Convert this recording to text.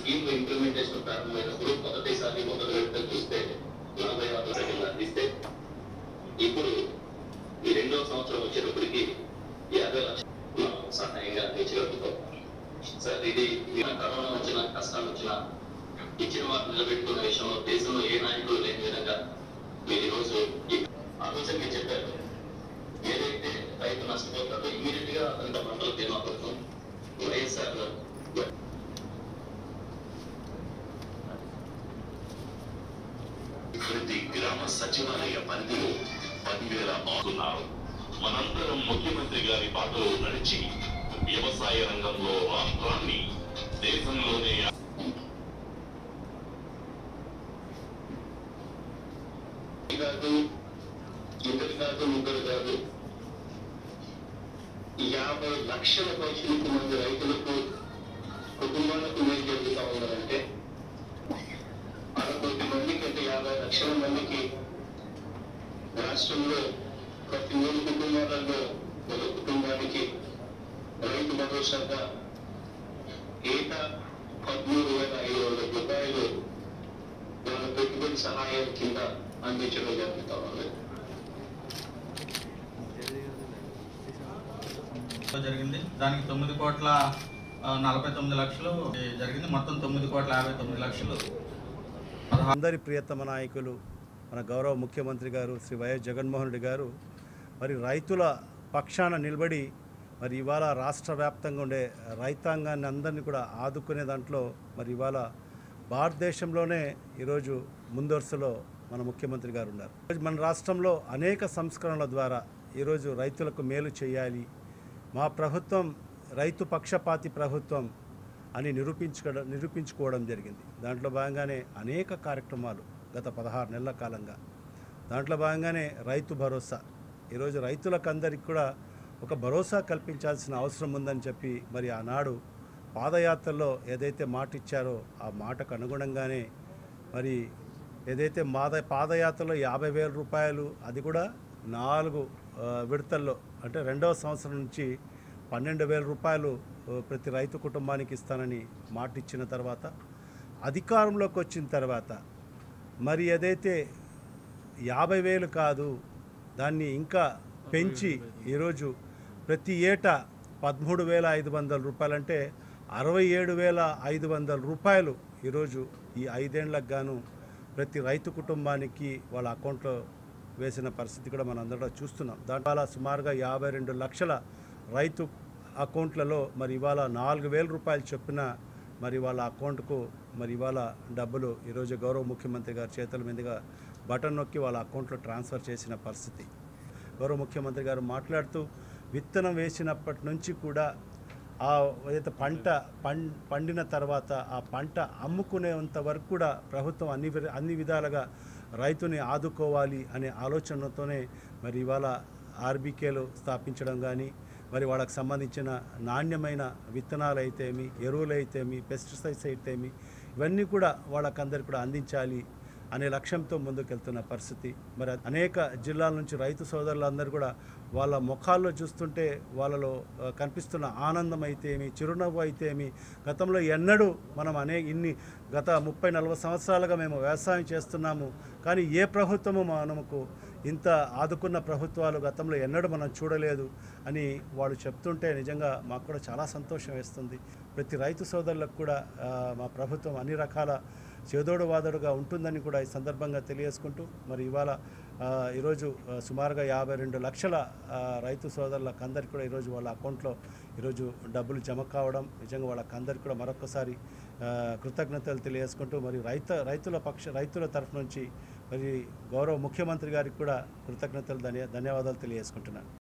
scheme implementation ప్రారంభమైనప్పుడు మొదటిసారి మొదలు పెడితే చూస్తే నలభై ఆరు లక్షలు అందిస్తే ఇప్పుడు ఈ రెండో సంవత్సరం వచ్చేటప్పటికి యాభై లక్షలు మనం సహాయంగా అందించగలుగుతాం సార్ ఇది మన కరోనా వచ్చిన కష్టాలు వచ్చిన ఇచ్చిన వారు నిలబెట్టుకున్న విషయంలో దేశంలో ఏ నాయకుడు లేని విధంగా మీరు ఈరోజు ఈ ఆలోచన మీరు చెప్పారు ఏదైతే రైతు నష్టపోతారో ఇమీడియట్ గా అతనికి పంటల బీమా పథకం వైఎస్ఆర్ ప్రతి గ్రామ సచివాలయ పరిధిలో పదివేల ఆకున్నారు మనందరం ముఖ్యమంత్రి గారి బాటలో నడిచి వ్యవసాయ రంగంలో రాష్ట్రాన్ని దేశంలోనే కాదు ఇద్దరు కాదు ముగ్గురు కాదు యాభై లక్షల పైసలకు మంది రైతులకు కుటుంబాలకు మేలు జరుగుతూ ఉండాలంటే అరవై మందికి అంటే యాభై లక్షల మందికి రాష్ట్రంలో ప్రతి మూడు కుటుంబాలలో ఒక కుటుంబానికి రైతు భరోసాగా ఏటా పదమూడు వేల ఐదు వందల రూపాయలు వాళ్ళ పెట్టుబడి సహాయం కింద అందించడం జరుగుతా ఉంది జరిగింది దానికి తొమ్మిది కోట్ల ఆ, నలభై తొమ్మిది లక్షలు జరిగింది మొత్తం తొమ్మిది కోట్ల యాభై తొమ్మిది లక్షలు పదహారు అందరి ప్రియతమ నాయకులు మన గౌరవ ముఖ్యమంత్రి గారు శ్రీ వైఎస్ జగన్మోహన్ రెడ్డి గారు మరి రైతుల పక్షాన నిలబడి మరి ఇవాళ రాష్ట్ర వ్యాప్తంగా ఉండే రైతాంగాన్ని అందరినీ కూడా ఆదుకునే దాంట్లో మరి ఇవాళ భారతదేశంలోనే ఈరోజు ముందొరుసలో మన ముఖ్యమంత్రి గారు ఉన్నారు ఈరోజు మన రాష్ట్రంలో అనేక సంస్కరణల ద్వారా ఈరోజు రైతులకు మేలు చేయాలి మా ప్రభుత్వం రైతు పక్షపాతి ప్రభుత్వం అని నిరూపించుకోవడం నిరూపించుకోవడం జరిగింది దాంట్లో భాగంగానే అనేక కార్యక్రమాలు గత పదహారు నెలల కాలంగా దాంట్లో భాగంగానే రైతు భరోసా ఈరోజు రైతులకు అందరికీ కూడా ఒక భరోసా కల్పించాల్సిన అవసరం ఉందని చెప్పి మరి ఆనాడు పాదయాత్రలో ఏదైతే మాట ఇచ్చారో ఆ మాటకు అనుగుణంగానే మరి ఏదైతే మాద పాదయాత్రలో యాభై వేల రూపాయలు అది కూడా నాలుగు ఆ, విడతల్లో అంటే రెండవ సంవత్సరం నుంచి పన్నెండు వేల రూపాయలు ఆ, ప్రతి రైతు కుటుంబానికి ఇస్తానని మాట ఇచ్చిన తర్వాత అధికారంలోకి వచ్చిన తర్వాత మరి ఏదైతే యాభై వేలు కాదు దాన్ని ఇంకా పెంచి ఈరోజు ప్రతి ఏటా పదమూడు వేల ఐదు వందల రూపాయలంటే అరవై ఏడు వేల ఐదు వందల రూపాయలు ఈరోజు ఈ ఐదేళ్లకు గాను ప్రతి రైతు కుటుంబానికి వాళ్ళ అకౌంట్లో వేసిన పరిస్థితి కూడా మనం అందరం చూస్తున్నాం దాంట్లో సుమారుగా యాభై రెండు లక్షల రైతు అకౌంట్లలో మరి ఇవాళ నాలుగు వేల రూపాయలు చొప్పున మరి వాళ్ళ అకౌంట్కు మరి ఇవాళ డబ్బులు ఈరోజు గౌరవ ముఖ్యమంత్రి గారి చేతుల మీదుగా బటన్ నొక్కి వాళ్ళ అకౌంట్లో ట్రాన్స్ఫర్ చేసిన పరిస్థితి గౌరవ ముఖ్యమంత్రి గారు మాట్లాడుతూ విత్తనం వేసినప్పటి నుంచి కూడా ఆ ఏదైతే పంట పం పండిన తర్వాత ఆ పంట అమ్ముకునేంత వరకు కూడా ప్రభుత్వం అన్ని వి- అన్ని విధాలుగా రైతుని ఆదుకోవాలి అనే ఆలోచనతోనే మరి ఇవాళ ఆర్బీకేలు స్థాపించడం కానీ మరి వాళ్ళకి సంబంధించిన నాణ్యమైన విత్తనాలు అయితేమి ఎరువులు అయితేమి పెస్టిసైడ్స్ అయితేమి ఇవన్నీ కూడా వాళ్ళకందరికీ కూడా అందించాలి అనే లక్ష్యంతో ముందుకెళ్తున్న పరిస్థితి మరి అనేక జిల్లాల నుంచి రైతు సోదరులందరూ కూడా వాళ్ళ ముఖాల్లో చూస్తుంటే వాళ్ళలో ఆ, కనిపిస్తున్న ఆనందం అయితేమి చిరునవ్వు అయితేమి గతంలో ఎన్నడూ మనం అనే ఇన్ని గత ముప్పై నలభై సంవత్సరాలుగా మేము వ్యవసాయం చేస్తున్నాము కానీ ఏ ప్రభుత్వము మనకు ఇంత ఆదుకున్న ప్రభుత్వాలు గతంలో ఎన్నడూ మనం చూడలేదు అని వాళ్ళు చెప్తుంటే నిజంగా మాకు కూడా చాలా సంతోషం వేస్తుంది ప్రతి రైతు సోదరులకు కూడా ఆ, మా ప్రభుత్వం అన్ని రకాల చేదోడు వాదోడుగా ఉంటుందని కూడా ఈ సందర్భంగా తెలియజేసుకుంటూ మరి ఇవాళ ఆ, ఈరోజు ఆ, సుమారుగా యాభై రెండు లక్షల ఆ, రైతు సోదరులకు అందరికీ కూడా ఈరోజు వాళ్ళ అకౌంట్లో ఈరోజు డబ్బులు జమ కావడం నిజంగా వాళ్ళకి అందరికీ కూడా మరొకసారి ఆ, కృతజ్ఞతలు తెలియజేసుకుంటూ మరి రైత రైతుల పక్ష రైతుల తరఫు నుంచి మరి గౌరవ ముఖ్యమంత్రి గారికి కూడా కృతజ్ఞతలు ధన్య ధన్యవాదాలు తెలియజేసుకుంటున్నాను